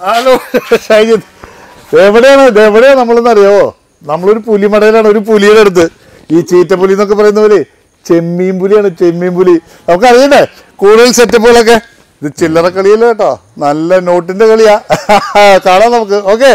hello Shaijith എവിടെയാണ് ഇത് എവിടെയാണ് നമ്മളെന്ന് അറിയാവോ നമ്മളൊരു പുലിമടയിലാണ് ഒരു പുലിയുടെ അടുത്ത് ഈ ചീറ്റപ്പുലി എന്നൊക്കെ പറയുന്ന പോലെ ചെമ്മീൻ പുലിയാണ് ചെമ്മീൻ പുലി നമുക്ക് അറിയണ്ടേ കൂടുതൽ സെറ്റപ്പുകളൊക്കെ ഇത് ചില്ലറ കളിയല്ല കേട്ടോ നല്ല നോട്ടിന്റെ കളിയാ കാണാം നമുക്ക് ഓക്കെ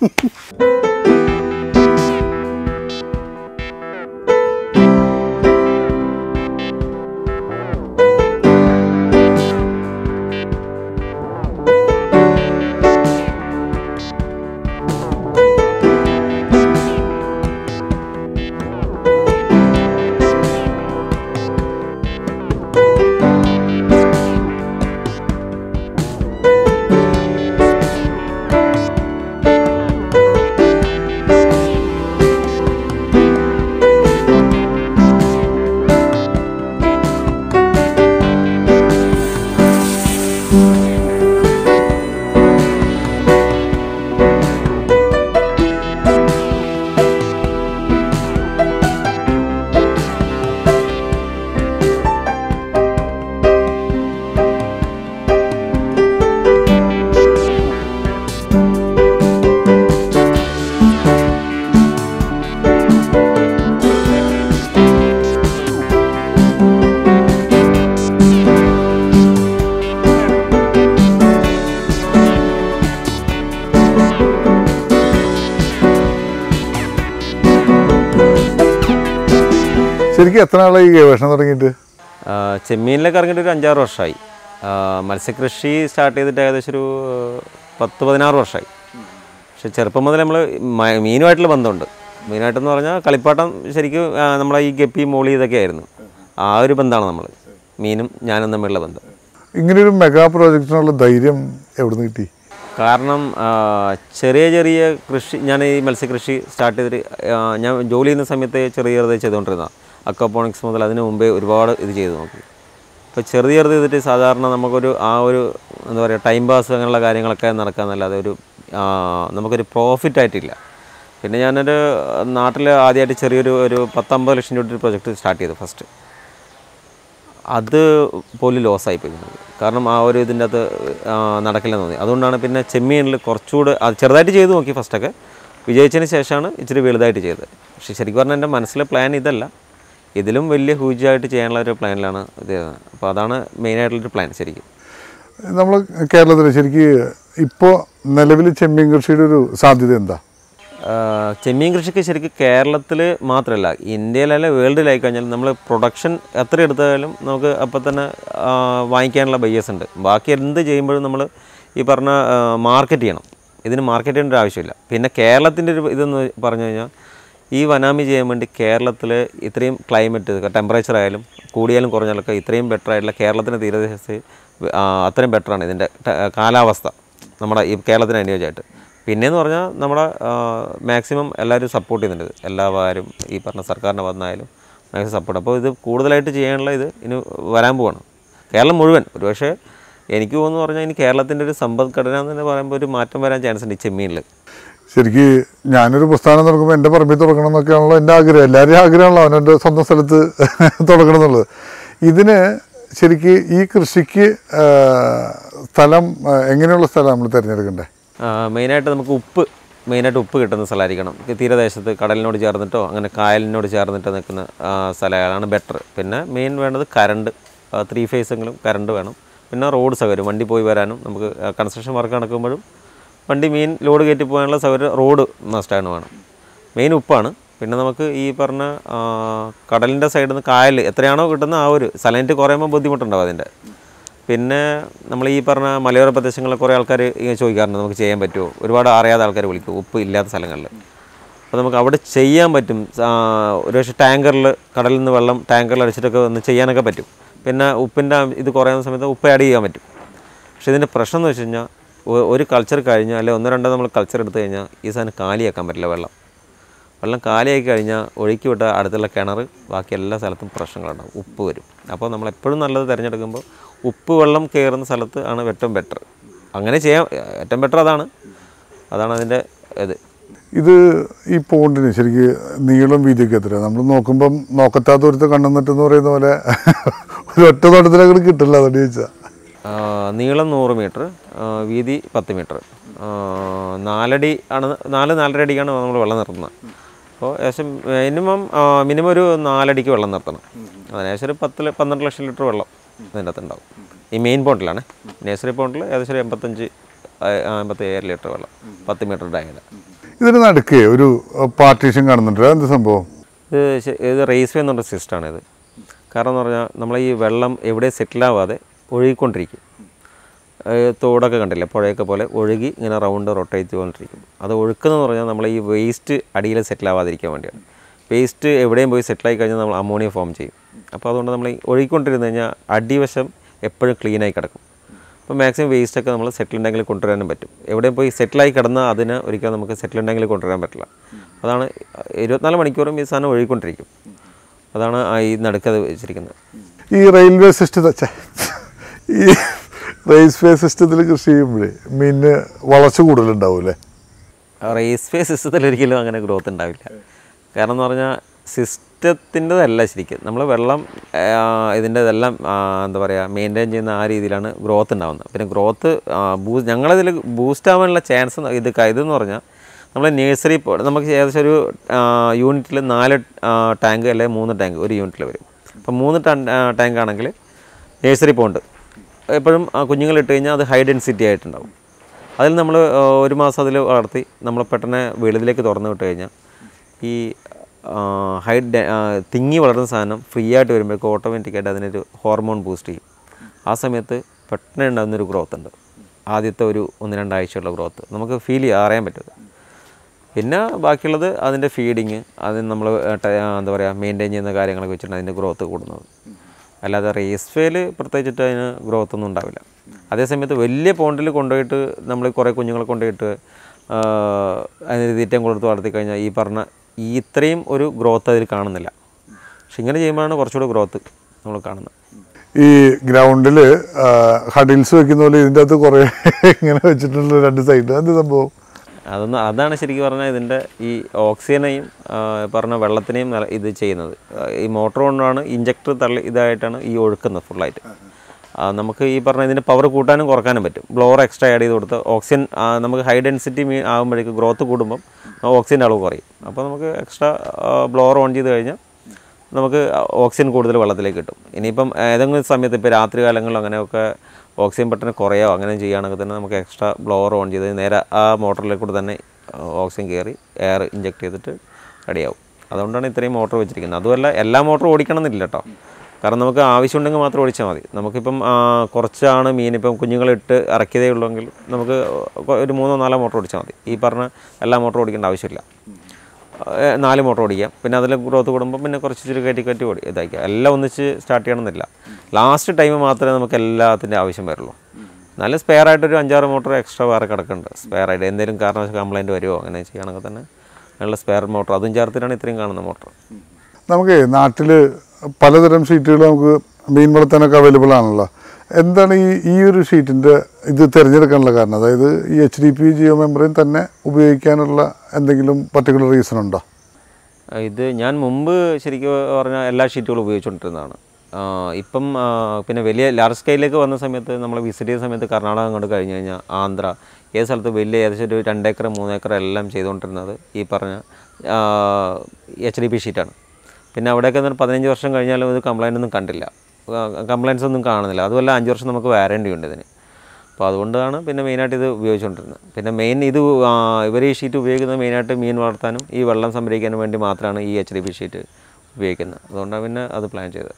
ശരിക്കും എത്ര നാളായി ഈ ഗവേഷണം തുടങ്ങിയിട്ട് ആ, ചെമ്മീനിലൊക്കെ ഇറങ്ങിയിട്ട് ഒരു അഞ്ചാറ് വർഷമായി ആ, മത്സ്യകൃഷി സ്റ്റാർട്ട് ചെയ്തിട്ട് ഏകദേശം ഒരു പത്ത് പതിനാറ് വർഷമായി പക്ഷെ ചെറുപ്പം മുതൽ നമ്മൾ മീനുമായിട്ടുള്ള ബന്ധമുണ്ട് മീനായിട്ടെന്ന് പറഞ്ഞാൽ കളിപ്പാട്ടം ശരിക്കും ആ, നമ്മളെ ഈ ഗപ്പി മോളി ഇതൊക്കെ ആയിരുന്നു ആ ഒരു ബന്ധമാണ് നമ്മൾ മീനും ഞാനും തമ്മിലുള്ള ബന്ധം ഇങ്ങനെയൊരു മെഗാ പ്രോജക്റ്റിനുള്ള ധൈര്യം എവിടുന്ന് കിട്ടി കാരണം ആ, ചെറിയ ചെറിയ കൃഷി ഞാൻ ഈ മത്സ്യകൃഷി സ്റ്റാർട്ട് ചെയ്തിട്ട് ആ, ഞാൻ ജോലി ചെയ്യുന്ന സമയത്ത് ചെറിയ ചെറുതായി ചെയ്തുകൊണ്ടിരുന്ന അക്വപോണിക്സ് മുതൽ അതിന് മുമ്പേ ഒരുപാട് ഇത് ചെയ്തു നോക്കി ഇപ്പോൾ ചെറുത് ചെറുത് ചെയ്തിട്ട് സാധാരണ നമുക്കൊരു ആ ഒരു എന്താ പറയുക ടൈം പാസ് അങ്ങനെയുള്ള കാര്യങ്ങളൊക്കെ നടക്കാന്നല്ലാതെ ഒരു ആ, നമുക്കൊരു പ്രോഫിറ്റ് ആയിട്ടില്ല പിന്നെ ഞാനൊരു നാട്ടിൽ ആദ്യമായിട്ട് ചെറിയൊരു ഒരു പത്തമ്പത് ലക്ഷം രൂപ പ്രൊജക്റ്റ് സ്റ്റാർട്ട് ചെയ്തു ഫസ്റ്റ് അത് പോലും ലോസായി പോയി ഞങ്ങൾക്ക് കാരണം ആ ഒരു ഇതിൻ്റെ അകത്ത് ആ, നടക്കില്ലെന്ന് തോന്നി അതുകൊണ്ടാണ് പിന്നെ ചെമ്മീനിൽ കുറച്ചുകൂടെ അത് ചെറുതായിട്ട് ചെയ്തു നോക്കി ഫസ്റ്റൊക്കെ വിജയിച്ചതിന് ശേഷമാണ് ഇച്ചിരി വലുതായിട്ട് ചെയ്തത് പക്ഷേ ശരിക്കും പറഞ്ഞാൽ എൻ്റെ മനസ്സിലെ പ്ലാൻ ഇതല്ല ഇതിലും വലിയ ഹ്യൂജായിട്ട് ചെയ്യാനുള്ള ഒരു പ്ലാനിലാണ് ഇത് ചെയ്തത് അപ്പോൾ അതാണ് മെയിനായിട്ടുള്ളൊരു പ്ലാൻ ശരിക്കും നമ്മൾ കേരളത്തിൽ ശരിക്ക് ഇപ്പോൾ നിലവിൽ ചെമ്മീൻ കൃഷിയുടെ ഒരു സാധ്യത എന്താ ആഹ് ചെമ്മീൻ കൃഷിക്ക് ശരിക്കും കേരളത്തിൽ മാത്രമല്ല ഇന്ത്യയിലല്ല വേൾഡിലായി കഴിഞ്ഞാൽ നമ്മൾ പ്രൊഡക്ഷൻ എത്ര എടുത്താലും നമുക്ക് അപ്പം തന്നെ ആഹ് വാങ്ങിക്കാനുള്ള ബയ്യസ് ഉണ്ട് ബാക്കി എന്ത് ചെയ്യുമ്പോഴും നമ്മൾ ഈ പറഞ്ഞ മാർക്കറ്റ് ചെയ്യണം ഇതിന് മാർക്കറ്റ് ചെയ്യേണ്ട ഒരു ആവശ്യമില്ല പിന്നെ കേരളത്തിൻ്റെ ഒരു ഇതെന്ന് പറഞ്ഞു കഴിഞ്ഞാൽ ഈ വനാമി ചെയ്യാൻ വേണ്ടി കേരളത്തിൽ ഇത്രയും ക്ലൈമറ്റ് ടെമ്പറേച്ചർ ആയാലും കൂടിയാലും കുറഞ്ഞാലൊക്കെ ഇത്രയും ബെറ്റർ ആയിട്ടുള്ള കേരളത്തിൻ്റെ തീരദേശത്ത് ആ, അത്രയും ബെറ്ററാണ് ഇതിൻ്റെ ടെ- കാലാവസ്ഥ നമ്മുടെ ഈ കേരളത്തിന് അനുയോജ്യമായിട്ട് പിന്നെയെന്ന് പറഞ്ഞാൽ നമ്മുടെ മാക്സിമം എല്ലാവരും സപ്പോർട്ട് ചെയ്യുന്നുണ്ട് എല്ലാവരും ഈ പറഞ്ഞ സർക്കാരിൻ്റെ വന്നായാലും മാക്സിമം സപ്പോർട്ട് അപ്പോൾ ഇത് കൂടുതലായിട്ട് ചെയ്യാനുള്ള ഇത് ഇനി വരാൻ പോവാണ് കേരളം മുഴുവൻ ഒരുപക്ഷെ എനിക്ക് തോന്നുന്നു പറഞ്ഞാൽ ഇനി കേരളത്തിൻ്റെ ഒരു സമ്പദ്ഘടന എന്ന് തന്നെ പറയുമ്പോൾ ഒരു മാറ്റം വരാൻ ചാൻസ് ഉണ്ട് ഈ ചെമ്മീനിൽ ശരിക്ക് ഞാനൊരു പ്രസ്ഥാനം തുടങ്ങുമ്പോൾ എൻ്റെ പറമ്പിൽ തുടങ്ങണം എന്നൊക്കെയാണല്ലോ എൻ്റെ ആഗ്രഹം എല്ലാവരുടെയും ആഗ്രഹമാണല്ലോ അവനവൻ്റെ സ്വന്തം സ്ഥലത്ത് തുടങ്ങണം എന്നുള്ളത് ഇതിന് ശരിക്ക് ഈ കൃഷിക്ക് ആ, സ്ഥലം ആ, എങ്ങനെയുള്ള സ്ഥലം നമ്മൾ തിരഞ്ഞെടുക്കണ്ടേ മെയിനായിട്ട് നമുക്ക് ഉപ്പ് മെയിനായിട്ട് ഉപ്പ് കിട്ടുന്ന സ്ഥലമായിരിക്കണം ഈ തീരദേശത്ത് കടലിനോട് ചേർന്നിട്ടോ അങ്ങനെ കായലിനോട് ചേർന്നിട്ടോ നിൽക്കുന്ന ആ, സ്ഥലങ്ങളാണ് ബെറ്റർ പിന്നെ മെയിൻ വേണ്ടത് കറണ്ട് ത്രീ ഫേസെങ്കിലും കറണ്ട് വേണം പിന്നെ റോഡ് സൗകര്യം വണ്ടി പോയി വരാനും നമുക്ക് കൺസ്ട്രക്ഷൻ വർക്ക് നടക്കുമ്പോഴും വണ്ടി മീൻ ലോഡ് കയറ്റി പോകാനുള്ള സൗകര്യം റോഡ് മസ്റ്റാണ് വേണം മെയിൻ ഉപ്പാണ് പിന്നെ നമുക്ക് ഈ പറഞ്ഞ ആ, കടലിൻ്റെ സൈഡിൽ നിന്ന് കായൽ എത്രയാണോ കിട്ടുന്ന ആ ഒരു സലൈൻറ്റ് കുറയുമ്പോൾ ബുദ്ധിമുട്ടുണ്ടാവും അതിൻ്റെ പിന്നെ നമ്മൾ ഈ പറഞ്ഞ മലയോര പ്രദേശങ്ങളിൽ കുറേ ആൾക്കാർ ഇങ്ങനെ ചോദിക്കാറുണ്ട് നമുക്ക് ചെയ്യാൻ പറ്റുമോ ഒരുപാട് അറിയാത്ത ആൾക്കാർ വിളിക്കും ഉപ്പ് ഇല്ലാത്ത സ്ഥലങ്ങളിൽ അപ്പോൾ നമുക്ക് അവിടെ ചെയ്യാൻ പറ്റും ആ, ഒരു പക്ഷേ ടാങ്കറിൽ കടലിൽ നിന്ന് വെള്ളം ടാങ്കറിൽ അടിച്ചിട്ടൊക്കെ ഒന്ന് ചെയ്യാനൊക്കെ പറ്റും പിന്നെ ഉപ്പിൻ്റെ ഇത് കുറയുന്ന സമയത്ത് ഉപ്പ് ആഡ് ചെയ്യാൻ പറ്റും പക്ഷേ ഇതിൻ്റെ പ്രശ്നം എന്ന് വെച്ച് കഴിഞ്ഞാൽ ഒ- ഒരു കൾച്ചർ കഴിഞ്ഞാൽ അല്ലെങ്കിൽ ഒന്നോ രണ്ടോ നമ്മൾ കൾച്ചർ എടുത്തു കഴിഞ്ഞാൽ ഈ സാധനം കാലിയാക്കാൻ പറ്റില്ല വെള്ളം വെള്ളം കാലിയാക്കി കഴിഞ്ഞാൽ ഒഴുക്കി വിട്ട അടുത്തുള്ള കിണർ ബാക്കി എല്ലാ സ്ഥലത്തും പ്രശ്നങ്ങളുണ്ടാവും ഉപ്പ് വരും അപ്പോൾ നമ്മൾ എപ്പോഴും നല്ലത് തിരഞ്ഞെടുക്കുമ്പോൾ ഉപ്പ് വെള്ളം കയറുന്ന സ്ഥലത്ത് ആണ് ഏറ്റവും ബെറ്റർ അങ്ങനെ ചെയ്യാൻ ഏറ്റവും ബെറ്റർ അതാണ് അതാണ് അതിൻ്റെ ഇത് ഇത് ഈ പോണ്ടിന് ശരിക്ക് നീളം വീതിയൊക്കെ എത്ര നമ്മൾ നോക്കുമ്പം നോക്കത്താത്ത ഒരുത്ത് കണ്ണെന്നിട്ടെന്ന് പറയുന്ന പോലെ ഒരു ഒറ്റ തോട്ടത്തിലങ്ങോട്ട് കിട്ടില്ല അതുകൊണ്ട് ചോദിച്ചാൽ ആ, നീളം നൂറ് മീറ്റർ വീതി പത്ത് മീറ്റർ നാലടി ആണ് നാല് നാലര അടിക്കാണ് നമ്മൾ വെള്ളം നിർത്തുന്നത് അപ്പോൾ ഏകദേശം മിനിമം മിനിമം ഒരു നാലടിക്ക് വെള്ളം നിർത്തണം അതിന് ഏകദേശം ഒരു പത്ത് ല- പന്ത്രണ്ട് ലക്ഷം ലിറ്റർ വെള്ളം ഇതിൻ്റെ അകത്ത് ഉണ്ടാവും ഈ മെയിൻ പോണ്ടിലാണ് നേഴ്സറി പോണ്ടിൽ ഏകദേശം ഒരു എൺപത്തഞ്ച് എൺപത്തി ഏഴ് ലിറ്റർ വെള്ളം പത്ത് മീറ്റർ ഡയല ഇതിന് നടുക്ക് ഒരു പാർട്ടീഷൻ കാണുന്നുണ്ട് എന്ത് സംഭവം ഇത് ശ- ഇത് റേസ് വേ എന്നുള്ള സിസ്റ്റമാണ് ഇത് കാരണം എന്ന് പറഞ്ഞാൽ നമ്മൾ ഈ വെള്ളം എവിടെ സെറ്റിലാവാതെ ഒഴുകിക്കൊണ്ടിരിക്കും ഏഹ് തോടൊക്കെ കണ്ടില്ലേ പുഴയൊക്കെ പോലെ ഒഴുകി ഇങ്ങനെ റൗണ്ട് റൊട്ടേറ്റ് ചെയ്തുകൊണ്ടിരിക്കും അത് ഒഴുക്കുന്നതെന്ന് പറഞ്ഞാൽ നമ്മൾ ഈ വേസ്റ്റ് അടിയിൽ സെറ്റിലാവാതിരിക്കാൻ വേണ്ടിയാണ് വേസ്റ്റ് എവിടെയും പോയി സെറ്റിലായി കഴിഞ്ഞാൽ നമ്മൾ അമോണിയ ഫോം ചെയ്യും അപ്പോൾ അതുകൊണ്ട് നമ്മൾ ഈ ഒഴുകിക്കൊണ്ടിരുന്ന് കഴിഞ്ഞാൽ അടിവശം എപ്പോഴും ക്ലീനായി കിടക്കും അപ്പോൾ മാക്സിമം വേസ്റ്റൊക്കെ നമ്മൾ സെറ്റിൽ ഉണ്ടെങ്കിൽ കൊണ്ടുവരാനും പറ്റും എവിടെയും പോയി സെറ്റിലായി കിടന്നാൽ അതിന് ഒരിക്കലും നമുക്ക് സെറ്റിൽ ഉണ്ടെങ്കിൽ കൊണ്ടുവരാൻ പറ്റില്ല അതാണ് ഇരുപത്തിനാല് മണിക്കൂറും ഈ സാധനം ഒഴുകിക്കൊണ്ടിരിക്കും അതാണ് ആ ഈ നടുക്കത് വെച്ചിരിക്കുന്നത് ഈ റെയിൽവേ സിസ്റ്റത്തെ ഈ റെയിൽവേ സിസ്റ്റത്തിൽ കൃഷി ചെയ്യുമ്പോഴേ മീനിന് വളർച്ച കൂടുതലുണ്ടാവും അല്ലേ റേസ് വേ സിസ്റ്റത്തിൽ ഒരിക്കലും അങ്ങനെ ഗ്രോത്ത് ഉണ്ടാവില്ല കാരണം എന്ന് പറഞ്ഞാൽ സിസ്റ്റത്തിൻ്റെതല്ല ശരിക്കും നമ്മൾ വെള്ളം ഇതിൻ്റെ ഇതെല്ലാം എന്താ പറയുക മെയിൻറ്റെയിൻ ചെയ്യുന്ന ആ രീതിയിലാണ് ഗ്രോത്ത് ഉണ്ടാകുന്നത് പിന്നെ ഗ്രോത്ത് ബൂ ഞങ്ങളിതിൽ ബൂസ്റ്റ് ആവാനുള്ള ചാൻസ് ഇത് ക- ഇതെന്ന് പറഞ്ഞാൽ നമ്മൾ നേഴ്സറി നമുക്ക് ഏകദേശം ഒരു യൂണിറ്റിൽ നാല് ടാങ്ക് അല്ലെങ്കിൽ മൂന്ന് ടാങ്ക് ഒരു യൂണിറ്റിൽ വരും അപ്പം മൂന്ന് ടൺ ടാങ്ക് ആണെങ്കിൽ നേഴ്സറി പോണ്ട് എപ്പോഴും ആ കുഞ്ഞുങ്ങൾ ഇട്ട് കഴിഞ്ഞാൽ അത് ഹൈ ഡെൻസിറ്റി ആയിട്ടുണ്ടാവും അതിൽ നമ്മൾ ഒരു മാസം അതിൽ വളർത്തി നമ്മൾ പെട്ടെന്ന് വെളിയിലേക്ക് തുറന്നു വിട്ട് കഴിഞ്ഞാൽ ഈ ഹൈ ഡെ- ആ, തിങ്ങി വളർന്ന സാധനം ഫ്രീ ആയിട്ട് വരുമ്പോഴേക്കും ഓട്ടോമാറ്റിക്കായിട്ട് അതിനൊരു ഹോർമോൺ ബൂസ്റ്റ് ചെയ്യും ആ സമയത്ത് പെട്ടെന്ന് ഉണ്ടാകുന്നൊരു ഗ്രോത്ത് ഉണ്ട് ആദ്യത്തെ ഒരു ഒന്ന് രണ്ടാഴ്ചയുള്ള ഗ്രോത്ത് നമുക്ക് ഫീൽ ചെയ്യാൻ അറിയാൻ പറ്റും പിന്നെ ബാക്കിയുള്ളത് അതിൻ്റെ ഫീഡിങ് അതിന് നമ്മൾ എന്താ പറയുക മെയിൻറ്റെയിൻ ചെയ്യുന്ന കാര്യങ്ങളൊക്കെ വെച്ചിട്ടാണ് അതിൻ്റെ ഗ്രോത്ത് കൂടുന്നത് അല്ലാതെ റേസ് ഫേൽ പ്രത്യേകിച്ചിട്ട് അതിന് ഗ്രോത്ത് ഒന്നും ഉണ്ടാവില്ല അതേസമയത്ത് വലിയ പോണ്ടിൽ കൊണ്ടുപോയിട്ട് നമ്മൾ കുറേ കുഞ്ഞുങ്ങളെ കൊണ്ടുപോയിട്ട് ആ, അതിന് തീറ്റയും കൊടുത്ത് വളർത്തി കഴിഞ്ഞാൽ ഈ പറഞ്ഞ ഈ ഇത്രയും ഒരു ഗ്രോത്ത് അതിൽ കാണുന്നില്ല പക്ഷെ ഇങ്ങനെ ചെയ്യുമ്പോഴാണ് കുറച്ചുകൂടി ഗ്രോത്ത് നമ്മൾ കാണുന്നത് ഈ ഗ്രൗണ്ടിൽ ഹഡിൽസ് വെക്കുന്ന പോലെ ഇതിൻ്റെ അകത്ത് കുറേ ഇങ്ങനെ വെച്ചിട്ടുള്ള രണ്ട് സൈഡ് എന്ത് സംഭവം അതൊന്ന് അതാണ് ശരിക്കും പറഞ്ഞാൽ ഇതിൻ്റെ ഈ ഓക്സിജനെയും ആ, പറഞ്ഞ വെള്ളത്തിനെയും നില- ഇത് ചെയ്യുന്നത് ആ, ഈ മോട്ടോർ കൊണ്ടാണ് ഇഞ്ചക്ടർ തള്ളി ഇതായിട്ടാണ് ഈ ഒഴുക്കുന്നത് ഫുള്ളായിട്ട് ആ, നമുക്ക് ഈ പറഞ്ഞ ഇതിൻ്റെ പവർ കൂട്ടാനും കുറക്കാനും പറ്റും ബ്ലോർ എക്സ്ട്രാ ആഡ് ചെയ്ത് കൊടുത്ത് ഓക്സിജൻ ആ, നമുക്ക് ഹൈ ഡെൻസിറ്റി മീ ആകുമ്പോഴേക്ക് ഗ്രോത്ത് കൂടുമ്പം ഓക്സിജൻ്റെ അളവ് കുറയും അപ്പോൾ നമുക്ക് എക്സ്ട്രാ ബ്ലോർ ഓൺ ചെയ്ത് കഴിഞ്ഞാൽ നമുക്ക് ഓക്സിജൻ കൂടുതൽ വെള്ളത്തിലേക്ക് കിട്ടും ഇനിയിപ്പം ഏതെങ്കിലും സമയത്ത് ഇപ്പോൾ രാത്രി കാലങ്ങളിലോ അങ്ങനെയൊക്കെ ഓക്സിജൻ പെട്ടെന്ന് കുറയോ അങ്ങനെ ചെയ്യുകയാണെങ്കിൽ തന്നെ നമുക്ക് എക്സ്ട്രാ ബ്ലോവർ ഓൺ ചെയ്ത് നേരെ ആ മോട്ടറിലേക്ക് കൂടെ തന്നെ ഓക്സിജൻ കയറി എയർ ഇഞ്ചെക്ട് ചെയ്തിട്ട് റെഡിയാവും അതുകൊണ്ടാണ് ഇത്രയും മോട്ടർ വെച്ചിരിക്കുന്നത് അതുമല്ല എല്ലാ മോട്ടറും ഓടിക്കണം എന്നില്ല കേട്ടോ കാരണം നമുക്ക് ആവശ്യമുണ്ടെങ്കിൽ മാത്രം ഓടിച്ചാൽ മതി നമുക്കിപ്പം ആ, കുറച്ചാണ് മീൻ ഇപ്പം കുഞ്ഞുങ്ങളിട്ട് ഇറക്കിയതേ ഉള്ളെങ്കിൽ നമുക്ക് ഒരു മൂന്നോ നാലോ മോട്ടർ ഓടിച്ചാൽ മതി ഈ പറഞ്ഞ എല്ലാ മോട്ടറും ഓടിക്കേണ്ട ആവശ്യമില്ല ഏഹ് നാല് മോട്ടർ ഓടിക്കാം പിന്നെ അതിൽ ഗ്രോത്ത് കൂടുമ്പോൾ പിന്നെ കുറച്ച് ഇച്ചിരി കയറ്റി കയറ്റി ഓടി ഇതാക്കാം എല്ലാം ഒന്നിച്ച് സ്റ്റാർട്ട് ചെയ്യണമെന്നില്ല ലാസ്റ്റ് ടൈം മാത്രമേ നമുക്ക് എല്ലാത്തിൻ്റെ ആവശ്യം വരുള്ളൂ എന്നാലും സ്പെയർ ആയിട്ട് ഒരു അഞ്ചാറ് മോട്ടർ എക്സ്ട്രാ വേറെ കിടക്കുന്നുണ്ട് സ്പെയർ ആയിട്ട് എന്തെങ്കിലും കാരണവശാൽ കംപ്ലൈൻറ്റ് വരുമോ അങ്ങനെ ചെയ്യുകയാണെങ്കിൽ തന്നെ അതിനുള്ള സ്പെയർ മോട്ടർ അതും ചേർത്തിട്ടാണ് ഇത്രയും കാണുന്ന മോട്ടർ നമുക്ക് നാട്ടിൽ പലതരം ഷീറ്റുകൾ നമുക്ക് മീൻ വളർത്താനൊക്കെ അവൈലബിൾ ആണല്ലോ എന്താണ് ഈ ഈ ഒരു ഷീറ്റിൻ്റെ ഇത് തിരഞ്ഞെടുക്കാനുള്ള കാരണം അതായത് ഈ H D P geomembrane തന്നെ ഉപയോഗിക്കാനുള്ള എന്തെങ്കിലും പർട്ടിക്കുലർ റീസൺ ഉണ്ടോ ഇത് ഞാൻ മുമ്പ് ശരിക്കും പറഞ്ഞാൽ എല്ലാ ഷീറ്റുകളും ഉപയോഗിച്ചുകൊണ്ടിരുന്നതാണ് ആ, ഇപ്പം ആ, പിന്നെ വലിയ ലാർജ് സ്കെയിലേക്ക് വന്ന സമയത്ത് നമ്മൾ വിസിറ്റ് ചെയ്ത സമയത്ത് കർണാടക അങ്ങോട്ട് കഴിഞ്ഞ് കഴിഞ്ഞാൽ ആന്ധ്ര ഏത് സ്ഥലത്ത് വലിയ ഏകദേശം ഒരു രണ്ടേക്കർ മൂന്നേക്കർ എല്ലാം ചെയ്തുകൊണ്ടിരുന്നത് ഈ പറഞ്ഞ എച്ച് ഡി പി ഷീറ്റാണ് പിന്നെ അവിടെയൊക്കെ എന്ന് പറഞ്ഞാൽ പതിനഞ്ച് വർഷം കഴിഞ്ഞാലും ഇത് കംപ്ലൈൻ്റ് ഒന്നും കണ്ടില്ല കംപ്ലൈൻറ്റ്സ് ഒന്നും കാണുന്നില്ല അതുമല്ല അഞ്ച് വർഷം നമുക്ക് വാറണ്ടി ഉണ്ട് ഇതിന് അപ്പോൾ അതുകൊണ്ടാണ് പിന്നെ മെയിനായിട്ട് ഇത് ഉപയോഗിച്ചുകൊണ്ടിരുന്നത് പിന്നെ മെയിൻ ഇത് ആ, ഇവർ ഈ ഷീറ്റ് ഉപയോഗിക്കുന്നത് മെയിനായിട്ട് മീൻ വളർത്താനും ഈ വെള്ളം സംഭരിക്കാനും വേണ്ടി മാത്രമാണ് ഈ എച്ച് ഡി പി ഷീറ്റ് ഉപയോഗിക്കുന്നത് അതുകൊണ്ടാണ് പിന്നെ അത് പ്ലാൻ ചെയ്തത്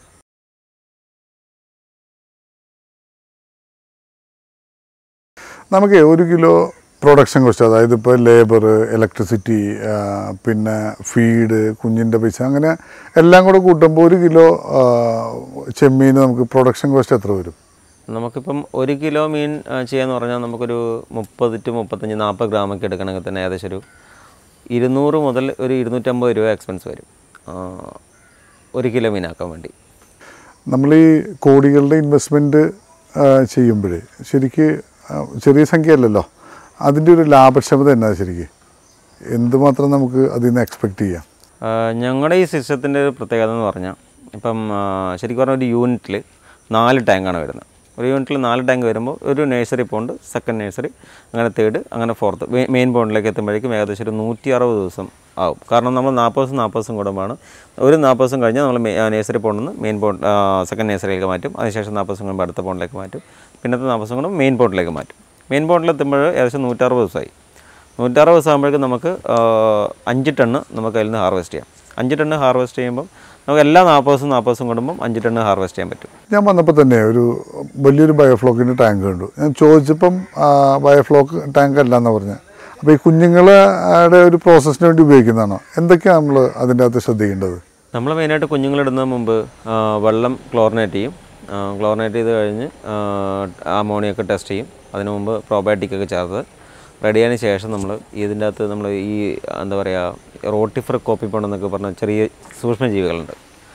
നമുക്ക് ഒരു കിലോ പ്രൊഡക്ഷൻ കോസ്റ്റ് അതായത് ഇപ്പോൾ ലേബർ ഇലക്ട്രിസിറ്റി പിന്നെ ഫീഡ് കുഞ്ഞിൻ്റെ പൈസ അങ്ങനെ എല്ലാം കൂടെ കൂട്ടുമ്പോൾ ഒരു കിലോ ചെമ്മീന് നമുക്ക് പ്രൊഡക്ഷൻ കോസ്റ്റ് എത്ര വരും നമുക്കിപ്പം ഒരു കിലോ മീൻ ആ, ചെയ്യാന്ന് പറഞ്ഞാൽ നമുക്കൊരു മുപ്പത് ടു മുപ്പത്തഞ്ച് നാൽപ്പത് ഗ്രാമൊക്കെ എടുക്കണമെങ്കിൽ തന്നെ ഏകദേശം ഒരു ഇരുന്നൂറ് മുതൽ ഒരു ഇരുന്നൂറ്റമ്പത് രൂപ എക്സ്പെൻസ് വരും ആ, ഒരു കിലോ മീനാക്കാൻ വേണ്ടി നമ്മൾ ഈ കോടികളുടെ ഇൻവെസ്റ്റ്മെൻറ്റ് ചെയ്യുമ്പോഴേ ശരിക്ക് ആ, ചെറിയ സംഖ്യയല്ലല്ലോ അതിൻ്റെ ഒരു ലാഭക്ഷമത എന്നാ ശരിക്ക് എന്തുമാത്രം നമുക്ക് അതിൽ നിന്ന് എക്സ്പെക്റ്റ് ചെയ്യാം ആ, ഞങ്ങളുടെ ഈ സിസ്റ്റത്തിൻ്റെ ഒരു പ്രത്യേകത എന്ന് പറഞ്ഞാൽ ഇപ്പം ആ, ശരിക്കും പറഞ്ഞാൽ ഒരു യൂണിറ്റിൽ നാല് ടാങ്കാണ് വരുന്നത് ഒരു യൂണിറ്റിൽ നാല് ടാങ്ക് വരുമ്പോൾ ഒരു നഴ്സറി പോണ്ട് സെക്കൻഡ് നഴ്സറി അങ്ങനെ തേർഡ് അങ്ങനെ ഫോർത്ത് മെയിൻ പോണ്ടിലേക്ക് എത്തുമ്പോഴേക്കും ഏകദേശം ഒരു നൂറ്റി അറുപത് ദിവസം ആവും കാരണം നമ്മൾ നാൽപ്പത് ദിവസം നാൽപ്പത് ദിവസം കൂടുമ്പോഴാണ് ഒരു നാൽപ്പത് ദിവസം കഴിഞ്ഞാൽ നമ്മൾ നേഴ്സറി പോണ്ടിൽ നിന്ന് മെയിൻ പോണ്ട് സെക്കൻഡ് നേഴ്സറിയിലേക്ക് മാറ്റും അതിനുശേഷം നാൽപ്പത് ദിവസം കഴിയുമ്പോൾ അടുത്ത പോണ്ടിലേക്ക് മാറ്റും പിന്നത്തെ നാൽപ്പത് ദിവസം കൂടുമ്പോൾ മെയിൻ പോണ്ടിലേക്ക് മാറ്റും മെയിൻ പോണ്ടിലെത്തുമ്പോൾ ഏകദേശം നൂറ്ററുപത് ദിവസമായി നൂറ്ററുപത് ദിവസം ആകുമ്പോഴേക്കും നമുക്ക് ആ, അഞ്ച് ടണ്ണ് നമുക്ക് അതിൽ നിന്ന് ഹാർവെസ്റ്റ് ചെയ്യാം അഞ്ച് ടണ്ണ് ഹാർവെസ്റ്റ് ചെയ്യുമ്പം നമുക്ക് എല്ലാ നാൽപ്പത് ദിവസം നാൽപ്പത് ദിവസം കൂടുമ്പം അഞ്ച് ടണ്ണ് ഹാർവെസ്റ്റ് ചെയ്യാൻ പറ്റും ഞാൻ വന്നപ്പോൾ തന്നെ ഒരു വലിയൊരു ബയോഫ്ലോക്കിൻ്റെ ടാങ്ക് കണ്ടു ഞാൻ ചോദിച്ചപ്പം ആ, ബയോഫ്ലോക്ക് ടാങ്ക് അല്ല എന്ന് പറഞ്ഞത് അപ്പോൾ ഈ കുഞ്ഞുങ്ങളുടെ ഒരു പ്രോസസ്സിന് വേണ്ടി ഉപയോഗിക്കുന്നതാണോ എന്തൊക്കെയാണ് നമ്മൾ അതിൻ്റെ അകത്ത് ശ്രദ്ധിക്കേണ്ടത് നമ്മൾ മെയിനായിട്ട് കുഞ്ഞുങ്ങളിടുന്നതിന് മുമ്പ് ആ, വെള്ളം ക്ലോറിനേറ്റ് ചെയ്യും ക്ലോറിനേറ്റ് ചെയ്ത് കഴിഞ്ഞ് അമോണിയൊക്കെ ടെസ്റ്റ് ചെയ്യും അതിന് മുമ്പ് probiotic ഒക്കെ ചേർത്ത് റെഡി ആയതിനു ശേഷം നമ്മൾ ഇതിൻ്റെ അകത്ത് നമ്മൾ ഈ എന്താ പറയുക റോട്ടിഫർ കോപ്പി എന്നൊക്കെ പറഞ്ഞ ചെറിയ സൂക്ഷ്മജീവികളുണ്ട്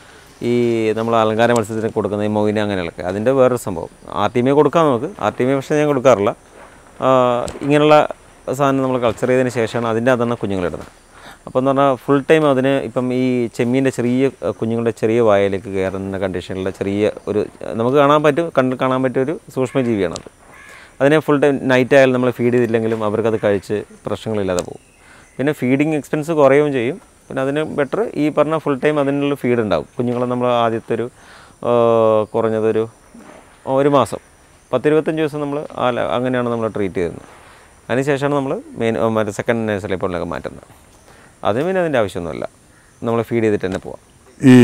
ഈ നമ്മൾ അലങ്കാര മത്സ്യത്തിന് കൊടുക്കുന്ന ഈ മൊയിന അങ്ങനെയുള്ളതൊക്കെ അതിൻ്റെ വേറൊരു സംഭവം ആർ ടി മി കൊടുക്കാം നമുക്ക് ആർ ടി മി പക്ഷേ ഞാൻ കൊടുക്കാറില്ല ആ, ഇങ്ങനെയുള്ള സാധനം നമ്മൾ കൾച്ചർ ചെയ്തതിന് ശേഷമാണ് അതിൻ്റെ അകത്താണ് കുഞ്ഞുങ്ങളിടുന്നത് അപ്പോൾ എന്ന് പറഞ്ഞാൽ ഫുൾ ടൈം അതിന് ഇപ്പം ഈ ചെമ്മീൻ്റെ ചെറിയ അഹ് കുഞ്ഞുങ്ങളുടെ ചെറിയ വായയിലേക്ക് കയറുന്ന കണ്ടീഷനിലുള്ള ചെറിയ ഒരു നമുക്ക് കാണാൻ പറ്റും കണ്ട് കാണാൻ പറ്റിയ ഒരു സൂക്ഷ്മജീവിയാണത് അതിനെ ഫുൾ ടൈം നൈറ്റ് ആയാലും നമ്മൾ ഫീഡ് ചെയ്തില്ലെങ്കിലും അവർക്കത് കഴിച്ച് പ്രശ്നങ്ങളില്ലാതെ പോകും പിന്നെ ഫീഡിങ് എക്സ്പെൻസ് കുറയുകയും ചെയ്യും പിന്നെ അതിന് ബെറ്റർ ഈ പറഞ്ഞ ഫുൾ ടൈം അതിനുള്ള ഫീഡ് ഉണ്ടാവും കുഞ്ഞുങ്ങളെ നമ്മൾ ആദ്യത്തെ ഒരു ആ, കുറഞ്ഞതൊരു ഒരു മാസം പത്തിരുപത്തഞ്ച് ദിവസം നമ്മൾ അങ്ങനെയാണ് നമ്മൾ ട്രീറ്റ് ചെയ്യുന്നത് അതിനുശേഷമാണ് നമ്മൾ മെയിൻ മറ്റേ സെക്കൻഡ് നഴ്സറി പോലൊക്കെ മാറ്റുന്നത് അതിന് പിന്നെ അതിൻ്റെ ആവശ്യമൊന്നുമില്ല നമ്മൾ ഫീഡ് ചെയ്തിട്ട് തന്നെ പോവാം ഈ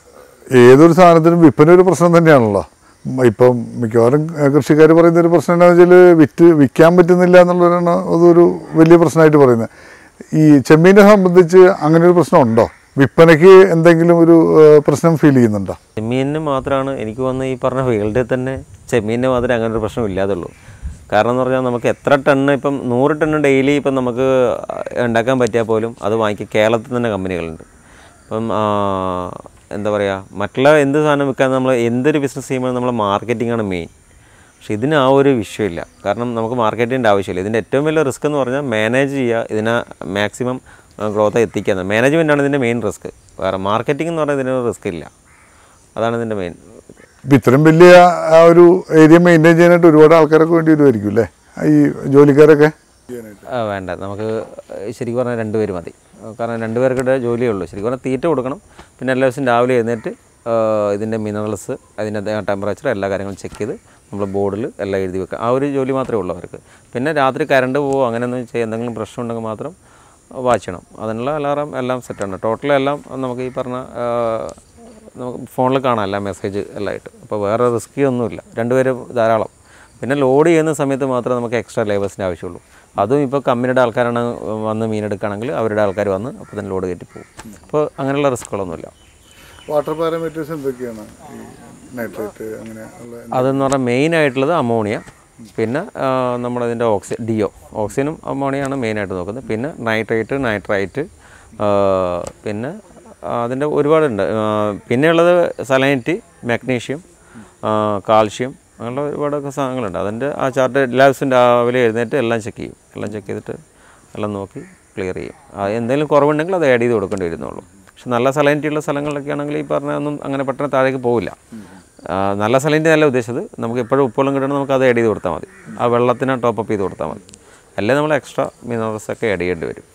ഏതൊരു സാധനത്തിനും വിൽപ്പന ഒരു പ്രശ്നം തന്നെയാണല്ലോ ഉം, ഇപ്പം മിക്കവാറും കൃഷിക്കാർ പറയുന്ന ഒരു പ്രശ്നം എന്താണെന്ന് വെച്ചാൽ വിറ്റ് വിൽക്കാൻ പറ്റുന്നില്ല എന്നുള്ളതാണ് അതൊരു വലിയ പ്രശ്നമായിട്ട് പറയുന്നത് ഈ ചെമ്മീനെ സംബന്ധിച്ച് അങ്ങനെ ഒരു പ്രശ്നം ഉണ്ടോ വിൽപ്പനയ്ക്ക് എന്തെങ്കിലും ഒരു ഏഹ്, പ്രശ്നം ഫീൽ ചെയ്യുന്നുണ്ടോ ചെമ്മീനിന് മാത്രമാണ് എനിക്ക് വന്ന് ഈ പറഞ്ഞ ഫീൽഡിൽ തന്നെ ചെമ്മീനിന് മാത്രമേ അങ്ങനെ ഒരു പ്രശ്നം ഇല്ലാതുള്ളൂ കാരണം എന്ന് പറഞ്ഞാൽ നമുക്ക് എത്ര ടണ്ണ് ഇപ്പം നൂറ് ടണ്ണ് ഡെയിലി ഇപ്പം നമുക്ക് ഉണ്ടാക്കാൻ പറ്റിയാൽ പോലും അത് വാങ്ങിക്കാൻ കേരളത്തിൽ തന്നെ കമ്പനികളുണ്ട് ഇപ്പം ആ, എന്താ പറയുക മറ്റുള്ള എന്ത് സാധനം വിൽക്കാൻ നമ്മൾ എന്തൊരു ബിസിനസ് ചെയ്യുമ്പോൾ നമ്മൾ മാർക്കറ്റിംഗ് ആണ് മെയിൻ പക്ഷെ ഇതിന് ആ ഒരു വിഷയമില്ല കാരണം നമുക്ക് മാർക്കറ്റിൻ്റെ ആവശ്യമില്ല ഇതിൻ്റെ ഏറ്റവും വലിയ റിസ്ക് എന്ന് പറഞ്ഞാൽ മാനേജ് ചെയ്യുക ഇതിനെ മാക്സിമം ഗ്രോത്ത് എത്തിക്കുക മാനേജ്മെൻ്റ് ആണ് ഇതിൻ്റെ മെയിൻ റിസ്ക് വേറെ മാർക്കറ്റിംഗ് എന്ന് പറഞ്ഞാൽ ഇതിന് റിസ്ക് ഇല്ല അതാണ് ഇതിൻ്റെ മെയിൻ ഇപ്പം ഇത്രയും വലിയ ആ ഒരു ഏരിയ മെയിൻറ്റെയിൻ ചെയ്യാനായിട്ട് ഒരുപാട് ആൾക്കാരൊക്കെ വേണ്ടി വരുമായിരിക്കും അല്ലേ ഈ ജോലിക്കാരൊക്കെ ആ, വേണ്ട നമുക്ക് ശരിക്കും പറഞ്ഞാൽ രണ്ട് പേര് മതി കാരണം രണ്ട് പേർക്കിടെ ജോലിയേ ഉള്ളൂ ശരിക്കും പറഞ്ഞാൽ തീറ്റ കൊടുക്കണം പിന്നെ എല്ലാ ദിവസവും രാവിലെ എഴുന്നേറ്റ് ആ, ഇതിൻ്റെ മിനറൽസ് അതിൻ്റെ ടെമ്പറേച്ചർ എല്ലാ കാര്യങ്ങളും ചെക്ക് ചെയ്ത് നമ്മൾ ബോർഡിൽ എല്ലാം എഴുതി വെക്കുക ആ ഒരു ജോലി മാത്രമേ ഉള്ളൂ അവർക്ക് പിന്നെ രാത്രി കറണ്ട് പോവോ അങ്ങനെയൊന്നും ചെയ്യുക എന്തെങ്കിലും പ്രശ്നം ഉണ്ടെങ്കിൽ മാത്രം വാച്ച് ചെയ്യണം അതിനുള്ള അലാറം എല്ലാം സെറ്റാണ് ടോട്ടൽ എല്ലാം നമുക്ക് ഈ പറഞ്ഞ ആ, നമുക്ക് ഫോണിൽ കാണാം എല്ലാ മെസ്സേജ് എല്ലാം ആയിട്ട് അപ്പോൾ വേറെ റിസ്കി ഒന്നുമില്ല രണ്ടുപേര് ധാരാളം പിന്നെ ലോഡ് ചെയ്യുന്ന സമയത്ത് മാത്രമേ നമുക്ക് എക്സ്ട്രാ ലേബേഴ്സിൻ്റെ ആവശ്യമുള്ളൂ അതും ഇപ്പോൾ കമ്പനിയുടെ ആൾക്കാരാണ് വന്ന് മീനെടുക്കുകയാണെങ്കിൽ അവരുടെ ആൾക്കാർ വന്ന് അപ്പോൾ തന്നെ ലോഡ് കയറ്റി പോകും അപ്പോൾ അങ്ങനെയുള്ള റിസ്ക്കുകളൊന്നുമില്ല വാട്ടർ പാരാമീറ്റേഴ്സ് എന്തൊക്കെയാണ് ഈ നൈട്രേറ്റ് അങ്ങനെ ഉള്ള അതെന്ന് പറഞ്ഞാൽ മെയിൻ ആയിട്ടുള്ളത് അമോണിയ പിന്നെ ആ, നമ്മളതിൻ്റെ ഓക്സി ഡിയോ ഓക്സിജനും അമോണിയാണ് മെയിനായിട്ട് നോക്കുന്നത് പിന്നെ നൈട്രേറ്റ് നൈട്രൈറ്റ് ആ, പിന്നെ ആ, അതിൻ്റെ ഒരുപാടുണ്ട് ആ, പിന്നെയുള്ളത് സലൈനിറ്റി മാഗ്നീഷ്യം കാൽഷ്യം അങ്ങനെയുള്ള ഒരുപാടൊക്കെ സാധനങ്ങളുണ്ട് അതിൻ്റെ ആ ചാർട്ട് എല്ലാ ദിവസവും രാവിലെ എഴുന്നേറ്റ് എല്ലാം ചെക്ക് ചെയ്യും എല്ലാം ചെക്ക് ചെയ്തിട്ട് എല്ലാം നോക്കി ക്ലിയർ ചെയ്യും ആ, എന്തെങ്കിലും കുറവുണ്ടെങ്കിൽ അത് ആഡ് ചെയ്ത് കൊടുക്കേണ്ടി വരുന്നുള്ളൂ പക്ഷെ നല്ല സലൈനിറ്റി ഉള്ള സ്ഥലങ്ങളിലൊക്കെ ആണെങ്കിൽ ഈ പറഞ്ഞ ഒന്നും അങ്ങനെ പെട്ടെന്ന് താഴേക്ക് പോവില്ല ആ, നല്ല സലൈൻ്റെ അല്ല ഉദ്ദേശിച്ചത് നമുക്ക് എപ്പോഴും ഉപ്പുവെള്ളം കിട്ടണം നമുക്ക് അത് ആഡ് ചെയ്ത് കൊടുത്താൽ മതി ആ വെള്ളത്തിന് ടോപ്പ് അപ്പ് ചെയ്ത് കൊടുത്താൽ മതി അല്ലേ നമ്മൾ എക്സ്ട്രാ മിനറൽസ് ഒക്കെ ആഡ് ചെയ്യേണ്ടി വരും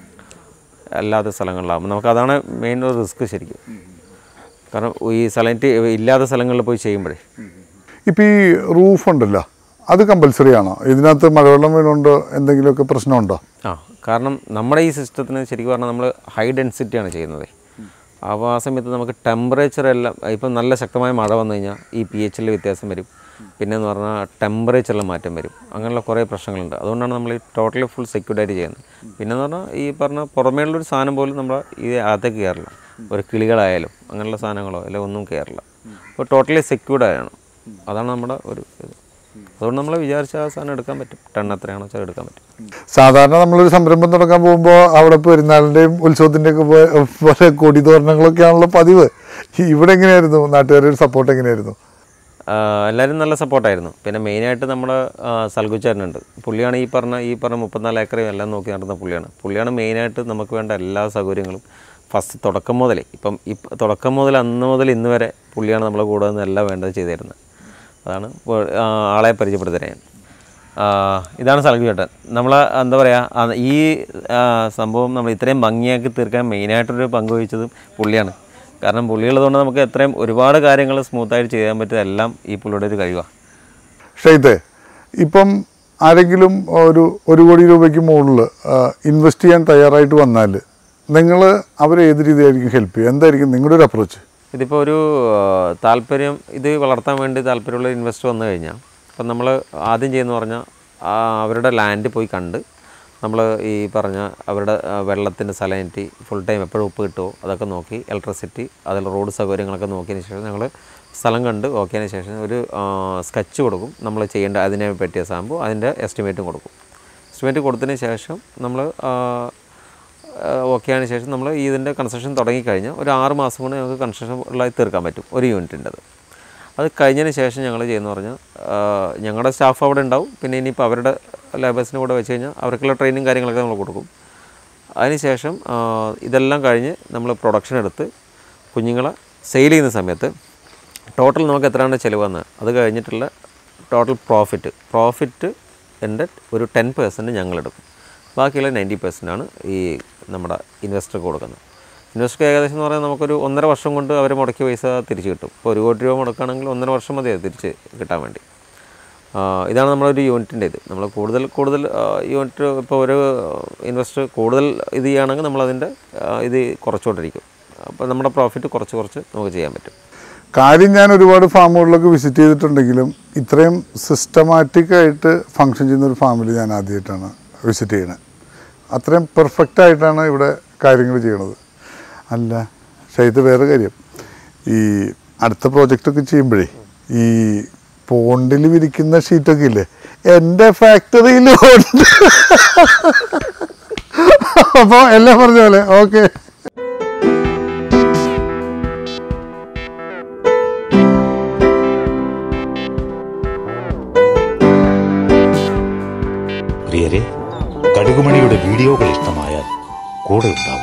അല്ലാത്ത സ്ഥലങ്ങളിലാകുമ്പോൾ നമുക്ക് അതാണ് മെയിൻ ഒരു റിസ്ക് ശരിക്കും കാരണം ഈ സലൈൻറ്റ് ഇല്ലാത്ത സ്ഥലങ്ങളിൽ പോയി ചെയ്യുമ്പോഴേ ഇപ്പം ഈ റൂഫ് ഉണ്ടല്ലോ അത് കമ്പൽസറി ആണോ ഇതിനകത്ത് മഴവെള്ളം വീണുകൊണ്ട് എന്തെങ്കിലുമൊക്കെ പ്രശ്നമുണ്ടോ ആ കാരണം നമ്മുടെ ഈ സിസ്റ്റത്തിന് ശരിക്കും പറഞ്ഞാൽ നമ്മൾ ഹൈ ഡെൻസിറ്റിയാണ് ചെയ്യുന്നത് അപ്പോൾ ആ സമയത്ത് നമുക്ക് ടെമ്പറേച്ചർ എല്ലാം ഇപ്പം നല്ല ശക്തമായ മഴ വന്നു കഴിഞ്ഞാൽ ഈ പി എച്ചിൽ വ്യത്യാസം വരും പിന്നെ എന്ന് പറഞ്ഞാൽ ടെമ്പറേച്ചറിൽ മാറ്റം വരും അങ്ങനെയുള്ള കുറേ പ്രശ്നങ്ങളുണ്ട് അതുകൊണ്ടാണ് നമ്മൾ ഈ ടോട്ടലി ഫുൾ സെക്യൂർഡ് ആയിട്ട് ചെയ്യുന്നത് പിന്നെ എന്ന് പറഞ്ഞാൽ ഈ പറഞ്ഞ പുറമേയുള്ളൊരു സാധനം പോലും നമ്മൾ ഈ അകത്തേക്ക് കയറില്ല ഒരു കിളികളായാലും അങ്ങനെയുള്ള സാധനങ്ങളോ അല്ലെങ്കിൽ ഒന്നും കയറില്ല അപ്പോൾ ടോട്ടലി സെക്യൂർഡ് ആണ് അതാണ് നമ്മുടെ ഒരു ഇത് അതുകൊണ്ട് നമ്മൾ വിചാരിച്ച ആ സാധനം എടുക്കാൻ പറ്റും ടൺ എത്രയാണോ വെച്ചാൽ എടുക്കാൻ പറ്റും സാധാരണ നമ്മളൊരു സംരംഭം തുടങ്ങാൻ പോകുമ്പോൾ അവിടെ പെരുന്നാളിൻ്റെയും ഉത്സവത്തിൻ്റെയൊക്കെ പോലെ കൊടിതോരണങ്ങളൊക്കെയാണല്ലോ പതിവ് ഇവിടെ എങ്ങനെയായിരുന്നു നാട്ടുകാരുടെ ഒരു സപ്പോർട്ട് എങ്ങനെയായിരുന്നു ആഹ് എല്ലാവരും നല്ല സപ്പോർട്ടായിരുന്നു പിന്നെ മെയിനായിട്ട് നമ്മുടെ സൽഗുച്ചാരനുണ്ട് പുള്ളിയാണ് ഈ പറഞ്ഞ ഈ പറഞ്ഞ മുപ്പത്തിനാല് ഏക്കറയും എല്ലാം നോക്കി നടന്ന പുള്ളിയാണ് പുള്ളിയാണ് മെയിനായിട്ട് നമുക്ക് വേണ്ട എല്ലാ സൗകര്യങ്ങളും ഫസ്റ്റ് തുടക്കം മുതലേ ഇപ്പം ഇപ്പം തുടക്കം മുതൽ അന്ന് മുതൽ ഇന്ന് വരെ പുള്ളിയാണ് നമ്മളെ കൂടെ നിന്ന് എല്ലാം വേണ്ടത് ചെയ്തിരുന്നത് അതാണ് ഇപ്പോൾ, ആ, ആളെ പരിചയപ്പെടുത്തരാൻ ഇതാണ് സലഗ് ചേട്ടൻ നമ്മൾ എന്താ പറയുക ഈ ആ, സംഭവം നമ്മൾ ഇത്രയും ഭംഗിയാക്കി തീർക്കാൻ മെയിനായിട്ടൊരു പങ്ക് വഹിച്ചതും പുള്ളിയാണ് കാരണം പുള്ളിയുള്ളതുകൊണ്ട് നമുക്ക് എത്രയും ഒരുപാട് കാര്യങ്ങൾ സ്മൂത്തായിട്ട് ചെയ്യാൻ പറ്റിയതെല്ലാം ഈ പുള്ളിയുടെ ഒരു കഴിവാണ് ഷെയ്ത്തെ ഇപ്പം ആരെങ്കിലും ഒരു ഒരു കോടി രൂപയ്ക്ക് മുകളിൽ ഇൻവെസ്റ്റ് ചെയ്യാൻ തയ്യാറായിട്ട് വന്നാൽ നിങ്ങൾ അവരെ ഏത് രീതിയായിരിക്കും ഹെൽപ്പ് ചെയ്യുക എന്തായിരിക്കും നിങ്ങളുടെ ഒരു അപ്രോച്ച് ഇതിപ്പോൾ ഒരു ആ, താല്പര്യം ഇത് വളർത്താൻ വേണ്ടി താല്പര്യമുള്ള ഇൻവെസ്റ്റർ വന്നു കഴിഞ്ഞാൽ അപ്പം നമ്മൾ ആദ്യം ചെയ്യുന്ന പറഞ്ഞാൽ ആ, അവരുടെ ലാൻഡ് പോയി കണ്ട് നമ്മൾ ഈ പറഞ്ഞ അവരുടെ വെള്ളത്തിൻ്റെ സലൈനിറ്റി ഫുൾ ടൈം എപ്പോഴും ഉപ്പ് കിട്ടുമോ അതൊക്കെ നോക്കി ഇലക്ട്രിസിറ്റി അതിൽ റോഡ് സൗകര്യങ്ങളൊക്കെ നോക്കിയതിന് ശേഷം ഞങ്ങൾ സ്ഥലം കണ്ട് ഓക്കേന് ശേഷം ഒരു സ്കെച്ച് കൊടുക്കും നമ്മൾ ചെയ്യേണ്ട അതിനെ പറ്റിയ സാമ്പു അതിൻ്റെ എസ്റ്റിമേറ്റും കൊടുക്കും എസ്റ്റിമേറ്റ് കൊടുത്തതിന് ശേഷം നമ്മൾ ഓക്കെ ആയതിനു ശേഷം നമ്മൾ ഇതിൻ്റെ കൺസ്ട്രക്ഷൻ തുടങ്ങിക്കഴിഞ്ഞാൽ ഒരു ആറ് മാസം കൊണ്ട് ഞങ്ങൾക്ക് കൺസ്ട്രക്ഷൻ ഉള്ളതായി തീർക്കാൻ പറ്റും ഒരു യൂണിറ്റിൻ്റെത് അത് കഴിഞ്ഞതിന് ശേഷം ഞങ്ങൾ ചെയ്യുന്ന പറഞ്ഞാൽ ഞങ്ങളുടെ സ്റ്റാഫ് അവിടെ ഉണ്ടാവും പിന്നെ ഇനിയിപ്പോൾ അവരുടെ ലേബേഴ്സിനെ കൂടെ വെച്ച് കഴിഞ്ഞാൽ അവർക്കുള്ള ട്രെയിനിങ് കാര്യങ്ങളൊക്കെ നമ്മൾ കൊടുക്കും അതിനുശേഷം ആ, ഇതെല്ലാം കഴിഞ്ഞ് നമ്മൾ പ്രൊഡക്ഷൻ എടുത്ത് കുഞ്ഞുങ്ങളെ സെയിൽ ചെയ്യുന്ന സമയത്ത് ടോട്ടൽ നമുക്ക് എത്രയാണ് ചിലവെന്ന് അത് കഴിഞ്ഞിട്ടുള്ള ടോട്ടൽ പ്രോഫിറ്റ് പ്രോഫിറ്റ് എൻ്റെ ഒരു ടെൻ പെർസെൻറ്റ് ഞങ്ങളെടുക്കും ബാക്കിയുള്ള നയൻറ്റി പെർസെൻ്റ് ആണ് ഈ നമ്മുടെ ഇൻവെസ്റ്റർക്ക് കൊടുക്കുന്നത് ഇൻവെസ്റ്റർക്ക് ഏകദേശം എന്ന് പറഞ്ഞാൽ നമുക്കൊരു ഒന്നര വർഷം കൊണ്ട് അവർ മുടക്കിയ പൈസ തിരിച്ച് കിട്ടും ഇപ്പോൾ ഒരു കോടി രൂപ മുടക്കുകയാണെങ്കിൽ ഒന്നര വർഷം മതി അത് തിരിച്ച് കിട്ടാൻ വേണ്ടി ആ, ഇതാണ് നമ്മളൊരു യൂണിറ്റിൻ്റെ ഇത് നമ്മൾ കൂടുതൽ കൂടുതൽ യൂണിറ്റ് ഇപ്പോൾ ഒരു ഇൻവെസ്റ്റർ കൂടുതൽ ഇത് ചെയ്യുകയാണെങ്കിൽ നമ്മളതിൻ്റെ ആ, ഇത് കുറച്ചുകൊണ്ടിരിക്കും അപ്പോൾ നമ്മുടെ പ്രോഫിറ്റ് കുറച്ച് കുറച്ച് നമുക്ക് ചെയ്യാൻ പറ്റും കാര്യം ഞാൻ ഒരുപാട് ഫാമുകളിലൊക്കെ വിസിറ്റ് ചെയ്തിട്ടുണ്ടെങ്കിലും ഇത്രയും സിസ്റ്റമാറ്റിക് ആയിട്ട് ഫങ്ഷൻ ചെയ്യുന്ന ഒരു ഫാമിലി ഞാൻ ആദ്യമായിട്ടാണ് വിസിറ്റ് ചെയ്യണത് അത്രയും പെർഫെക്റ്റ് ആയിട്ടാണ് ഇവിടെ കാര്യങ്ങൾ ചെയ്യണത് അല്ല പക്ഷേ ഇത് വേറെ കാര്യം ഈ അടുത്ത പ്രോജക്റ്റൊക്കെ ചെയ്യുമ്പോഴേ ഈ പോണ്ടിൽ വിരിക്കുന്ന ഷീറ്റൊക്കെ ഇല്ലേ എൻ്റെ ഫാക്ടറിയിൽ ഉണ്ട് അപ്പോൾ എല്ലാം പറഞ്ഞ പോലെ ഓക്കെ പ്രിയരെ കടുകുമണിയുടെ വീഡിയോകൾ ഇഷ്ടമായാൽ കൂടെ ഉണ്ടാവും